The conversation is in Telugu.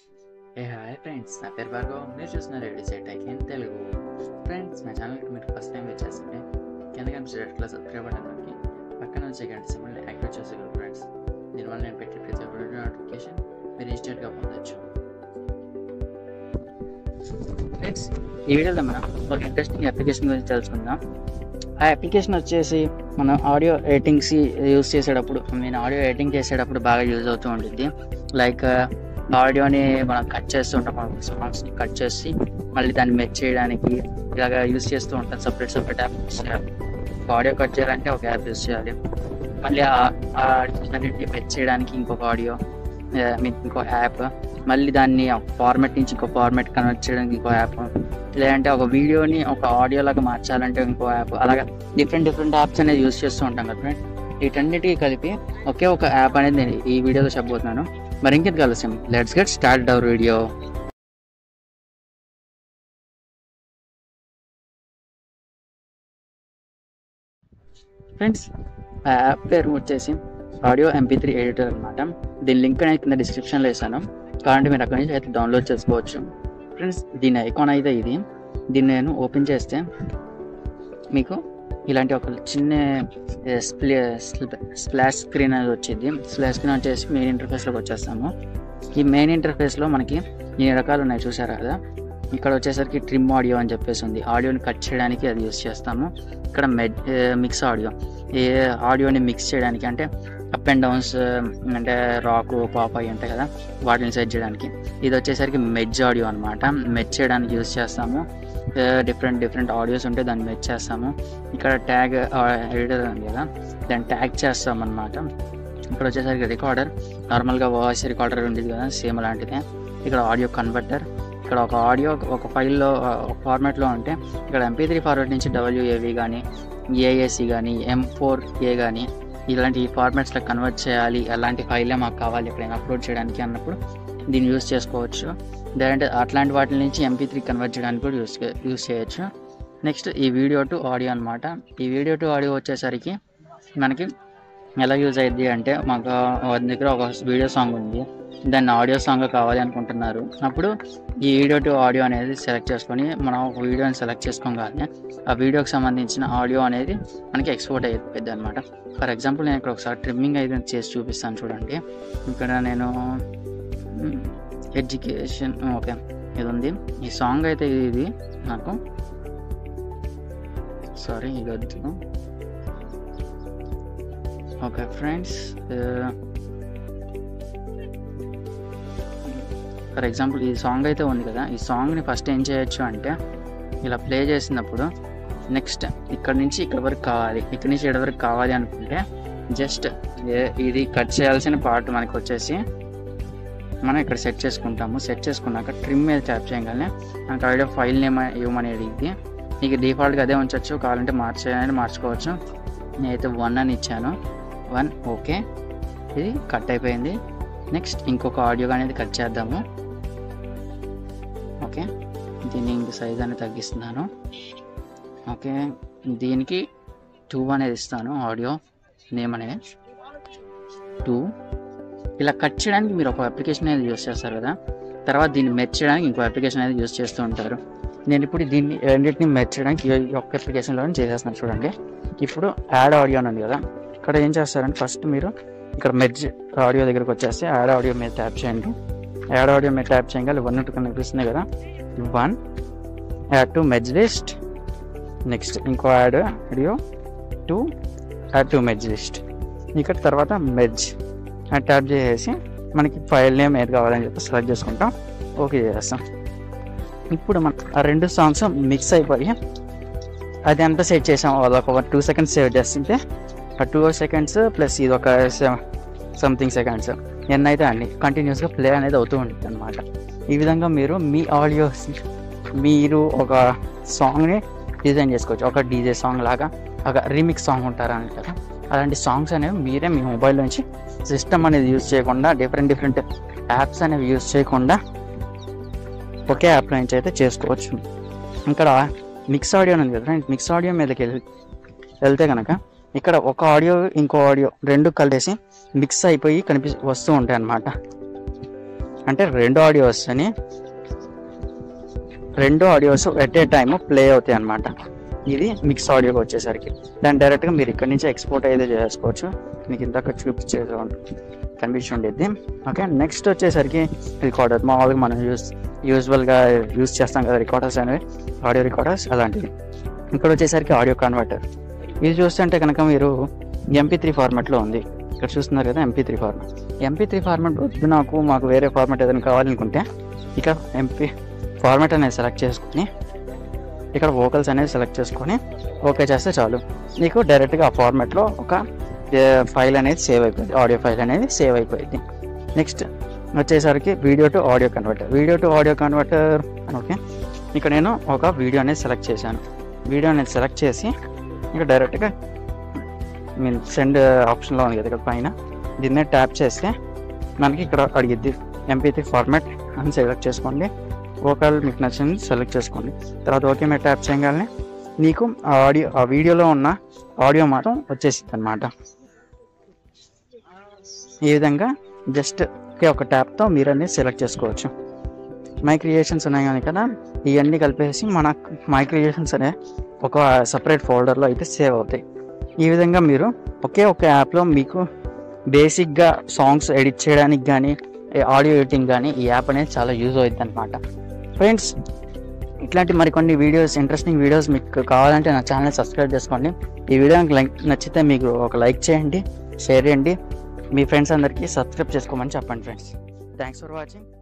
ఏ హాయ్ ఫ్రెండ్స్ నా పేరు భార్గవ్ మీరు చూస్తున్న ready set in Telugu friends మా ఛానల్కి మీరు ఫస్ట్ టైం వచ్చేస్తే కింద కనిపించే రెడ్ కలర్ సబ్స్క్రైబ్ బటన్ నొక్కి పక్కన వచ్చే గంట సింబల్ యాక్టివేట్ చేసుకోగలరు ఫ్రెండ్స్ దీనివల్ల నేను పెట్టే ప్రతి ఒక్క వీడియో నోటిఫికేషన్ మీరు ఇన్స్టెంట్గా పొందొచ్చు ఫ్రెండ్స్ ఈ వీడియోలో మనం ఒక ఇంట్రెస్టింగ్ అప్లికేషన్ గురించి తెలుసుకుందాం ఆ అప్లికేషన్ వచ్చేసి మనం ఆడియో ఎడిటింగ్స్ యూస్ చేసేటప్పుడు నేను ఆడియో ఎడిటింగ్ చేసేటప్పుడు బాగా యూజ్ అవుతూ ఉంటుంది లైక్ ఆడియోని మనం కట్ చేస్తూ ఉంటాం సాంగ్స్ని కట్ చేసి మళ్ళీ దాన్ని మెచ్ చేయడానికి ఇలాగ యూస్ చేస్తూ ఉంటాం సపరేట్ సపరేట్ యాప్ యూస్ చేయాలి ఆడియో కట్ చేయాలంటే ఒక యాప్ యూస్ చేయాలి మళ్ళీ అన్నింటినీ మెచ్ చేయడానికి ఇంకొక ఆడియో మీన్ ఇంకో యాప్ మళ్ళీ దాన్ని ఫార్మాట్ నుంచి ఇంకో ఫార్మాట్ కన్వర్ట్ చేయడానికి ఇంకో యాప్ లేదంటే ఒక వీడియోని ఒక ఆడియో లాగా మార్చాలంటే ఇంకో యాప్ అలాగా డిఫరెంట్ డిఫరెంట్ యాప్స్ అనేది యూస్ చేస్తూ ఉంటాం కదా ఫ్రెండ్ వీటన్నిటికీ కలిపి ఒకే ఒక యాప్ అనేది నేను ఈ వీడియోలో చెప్పబోతున్నాను మరి ఇంకేది కలుస్తాం let's get start our video friends ఆ యాప్ పేరు వచ్చేసి ఆడియో ఎంపీ త్రీ ఎడిటర్ అనమాట దీని లింక్ అనేది కింద డిస్క్రిప్షన్లో వేసాను కాబట్టి మీరు అక్కడి నుంచి అయితే డౌన్లోడ్ చేసుకోవచ్చు ఫ్రెండ్స్ దీని ఐకాన్ అయితే ఇది దీన్ని నేను ఓపెన్ చేస్తే మీకు ఇలాంటి ఒక చిన్న స్ప్లే స్ప్లాష్ స్క్రీన్ అనేది వచ్చింది స్ప్లాష్ స్క్రీన్ వచ్చేసి మెయిన్ ఇంటర్ఫేస్లోకి వచ్చేస్తాము ఈ మెయిన్ ఇంటర్ఫేస్లో మనకి ఎన్ని రకాలు ఉన్నాయి చూసారా కదా ఇక్కడ వచ్చేసరికి ట్రిమ్ ఆడియో అని చెప్పేసి ఉంది ఆడియోని కట్ చేయడానికి అది యూస్ చేస్తాము ఇక్కడ మెడ్ మిక్స్ ఆడియో ఏ ఆడియోని మిక్స్ చేయడానికి అంటే అప్ అండ్ డౌన్స్ అంటే రాక్ పాప్ అయి ఉంటాయి కదా వాటిని సెట్ చేయడానికి ఇది వచ్చేసరికి మెజ్ ఆడియో అనమాట మెచ్ చేయడానికి యూస్ చేస్తాము డిఫరెంట్ డిఫరెంట్ ఆడియోస్ ఉంటే దాన్ని మెచ్ చేస్తాము ఇక్కడ ట్యాగ్ ఎడిటర్ ఉంది కదా దాన్ని ట్యాగ్ చేస్తాం అనమాట ఇక్కడ వచ్చేసరికి రికార్డర్ నార్మల్గా వాయిస్ రికార్డర్ ఉండేది కదా సేమ్ అలాంటిదే ఇక్కడ ఆడియో కన్వర్టర్ ఇక్కడ ఒక ఆడియో ఒక ఫైల్లో ఒక ఫార్మాట్లో ఉంటే ఇక్కడ ఎంపీ త్రీ ఫార్మాట్ నుంచి డబ్ల్యూఏవి కానీ ఏఏసి కానీ ఎం ఫోర్ ఏ కానీ ఇలాంటి ఫార్మాట్స్లో కన్వర్ట్ చేయాలి అలాంటి ఫైలే మాకు కావాలి ఎప్పుడైనా అప్లోడ్ చేయడానికి అన్నప్పుడు దీన్ని యూస్ చేసుకోవచ్చు లేదంటే అట్లాంటి వాటి నుంచి ఎంపీ త్రీ కన్వర్ట్ చేయడానికి కూడా యూస్ యూస్ చేయొచ్చు నెక్స్ట్ ఈ వీడియో టు ఆడియో అనమాట ఈ వీడియో టు ఆడియో వచ్చేసరికి మనకి ఎలా యూజ్ అయ్యింది అంటే మాకు వారి దగ్గర ఒక వీడియో సాంగ్ ఉంది దాన్ని ఆడియో సాంగ్ కావాలి అనుకుంటున్నారు అప్పుడు ఈ వీడియో టు ఆడియో అనేది సెలెక్ట్ చేసుకొని మనం ఒక వీడియోని సెలెక్ట్ చేసుకోగానే ఆ వీడియోకి సంబంధించిన ఆడియో అనేది మనకి ఎక్స్పోర్ట్ అయిపోద్ది అనమాట ఫర్ ఎగ్జాంపుల్ నేను ఇక్కడ ఒకసారి ట్రిమ్మింగ్ అయితే చేసి చూపిస్తాను చూడండి ఇక్కడ నేను ఎడ్యుకేషన్ ఓకే ఇది ఉంది ఈ సాంగ్ అయితే ఇది నాకు సారీ ఇది వద్దు ఓకే ఫ్రెండ్స్ ఫర్ ఎగ్జాంపుల్ ఈ సాంగ్ అయితే ఉంది కదా ఈ సాంగ్ని ఫస్ట్ ఏం చేయొచ్చు అంటే ఇలా ప్లే చేసినప్పుడు నెక్స్ట్ ఇక్కడ నుంచి ఇక్కడ వరకు కావాలి ఇక్కడ నుంచి ఇక్కడ వరకు కావాలి అనుకుంటే జస్ట్ ఇది కట్ చేయాల్సిన పార్ట్ మనకి వచ్చేసి మనం ఇక్కడ సెట్ చేసుకుంటాము సెట్ చేసుకున్నాక ట్రిమ్ మీద ట్యాప్ చేయగానే మనకు ఆల్రెడీ ఫైల్ నేమ్ ఇవ్వమని అడిగింది నీకు డిఫాల్ట్గా అదే ఉంచవచ్చు కావాలంటే మార్చేయాలని మార్చుకోవచ్చు నేనైతే వన్ అని ఇచ్చాను వన్ ఓకే ఇది కట్ అయిపోయింది నెక్స్ట్ ఇంకొక ఆడియో అనేది కట్ చేద్దాము ఓకే దీన్ని ఇంక సైజ్ అనేది తగ్గిస్తున్నాను ఓకే దీనికి టూ అనేది ఇస్తాను ఆడియో నేమ్ అనేది టూ ఇలా కట్ చేయడానికి మీరు ఒక అప్లికేషన్ అనేది యూస్ చేస్తారు కదా తర్వాత దీన్ని మెచ్ చేయడానికి ఇంకో అప్లికేషన్ అనేది యూస్ చేస్తూ ఉంటారు నేను ఇప్పుడు దీన్ని రెండింటిని మెచ్ చేయడానికి ఈ ఒక్క అప్లికేషన్లో చేసేస్తున్నాను చూడండి ఇప్పుడు యాడ్ ఆడియో అని ఉంది కదా ఇక్కడ ఏం చేస్తారంటే ఫస్ట్ మీరు ఇక్కడ మెర్జ్ ఆడియో దగ్గరకు వచ్చేస్తే యాడ్ ఆడియో మీద ట్యాప్ చేయండి యాడ్ ఆడియో మీద ట్యాప్ చేయగానే వన్ టూ కనిపిస్తుంది కదా one add to merge list next ఇంకో add audio two add to merge list ఇక్కడ తర్వాత మెజ్ ట్యాప్ చేసేసి మనకి ఫైల్ నేమ్ ఏది కావాలని చెప్పి సెలెక్ట్ చేసుకుంటాం ఓకే చేస్తాం ఇప్పుడు మన ఆ రెండు సాంగ్స్ మిక్స్ అయిపోయి అది ఎంత సెట్ చేసాం వాళ్ళకి ఒక టూ సెకండ్స్ సేవ్ చేస్తుంటే ఆ టూ సెకండ్స్ ప్లస్ ఇది ఒక సంథింగ్ సెకండ్స్ ఎన్ని అయితే అన్ని కంటిన్యూస్గా ప్లే అనేది అవుతూ ఉంటుంది అనమాట ఈ విధంగా మీరు మీ ఆడియోస్ మీరు ఒక సాంగ్ని డిజైన్ చేసుకోవచ్చు ఒక డీజే సాంగ్ లాగా ఒక రీమిక్స్ సాంగ్ ఉంటారా అంటారా అలాంటి సాంగ్స్ అనేవి మీరే మీ మొబైల్ నుంచి సిస్టమ్ అనేది యూజ్ చేయకుండా డిఫరెంట్ డిఫరెంట్ యాప్స్ అనేవి యూజ్ చేయకుండా ఒకే యాప్ నుంచి అయితే చేసుకోవచ్చు ఇక్కడ మిక్స్ ఆడియో ఉంది కదా మిక్స్ ఆడియో మీదకి వెళ్ళి వెళ్తే కనుక ఇక్కడ ఒక ఆడియో ఇంకో ఆడియో రెండు కలిసి మిక్స్ అయిపోయి కనిపి వస్తూ ఉంటాయి అన్నమాట అంటే రెండు ఆడియోస్ అని రెండు audios at a time play అవుతాయి అనమాట ఇది మిక్స్ ఆడియోకి వచ్చేసరికి దాన్ని డైరెక్ట్గా మీరు ఇక్కడ నుంచి ఎక్స్పోర్ట్ అయితే చేసుకోవచ్చు మీకు ఇందాక చూపించేది కనిపించి ఉండేది ఓకే నెక్స్ట్ వచ్చేసరికి రికార్డర్ మామూలుగా మనం యూస్ యూజువల్గా యూస్ చేస్తాం కదా రికార్డర్స్ అనేవి ఆడియో రికార్డర్స్ అలాంటివి ఇక్కడ వచ్చేసరికి ఆడియో కన్వర్టర్ ఇది చూస్తుంటే కనుక మీరు ఎంపీ త్రీ ఫార్మాట్లో ఉంది ఇక్కడ చూస్తున్నారు కదా MP three format MP three format వద్దు నాకు మాకు వేరే ఫార్మాట్ ఏదైనా కావాలనుకుంటే ఇక్కడ ఎంపీ ఫార్మాట్ అనేది సెలెక్ట్ చేసుకుని ఇక్కడ వోకల్స్ అనేది సెలెక్ట్ చేసుకొని ఓకే చేస్తే చాలు మీకు డైరెక్ట్గా ఆ ఫార్మాట్లో ఒక ఫైల్ అనేది సేవ్ అయిపోయింది ఆడియో ఫైల్ అనేది సేవ్ అయిపోయింది నెక్స్ట్ వచ్చేసరికి video to audio converter video to audio converter okay ఇక్కడ నేను ఒక వీడియో అనేది సెలెక్ట్ చేశాను వీడియో అనేది సెలెక్ట్ చేసి ఇక డైరెక్ట్గా మీన్ సెండ్ ఆప్షన్లో ఉంది కదా ఇక్కడ పైన దీన్నే ట్యాప్ చేస్తే మనకి ఇక్కడ అడిగిద్ది ఎంపీ త్రీ ఫార్మాట్ అని సెలెక్ట్ చేసుకోండి వోకల్ మీకు నచ్చింది సెలెక్ట్ చేసుకోండి తర్వాత ఓకే మీద ట్యాప్ చేయగానే నీకు ఆ ఆడియో ఆ వీడియోలో ఉన్న ఆడియో మాత్రం వచ్చేసింది అనమాట ఈ విధంగా జస్ట్ ఒకే ఒక ట్యాప్తో మీరు అన్ని సెలెక్ట్ చేసుకోవచ్చు మై క్రియేషన్స్ ఉన్నాయి కానీ కదా ఇవన్నీ కలిపేసి మన మై క్రియేషన్స్ అనే ఒక సపరేట్ ఫోల్డర్లో అయితే సేవ్ అవుతాయి ఈ విధంగా మీరు ఒకే ఒక యాప్లో మీకు బేసిక్గా సాంగ్స్ ఎడిట్ చేయడానికి కానీ ఆడియో ఎడిటింగ్ కానీ ఈ యాప్ అనేది చాలా యూజ్ అవుతుంది అనమాట ఫ్రెండ్స్ ఇట్లాంటి మరికొన్ని వీడియోస్ ఇంట్రెస్టింగ్ వీడియోస్ మీకు కావాలంటే నా ఛానల్ సబ్స్క్రైబ్ చేసుకోండి ఈ వీడియో లైక్ నచ్చితే మీకు ఒక లైక్ చేయండి షేర్ చేయండి మీ ఫ్రెండ్స్ అందరికీ సబ్స్క్రైబ్ చేసుకోమని చెప్పండి ఫ్రెండ్స్ థ్యాంక్స్ ఫర్ వాచింగ్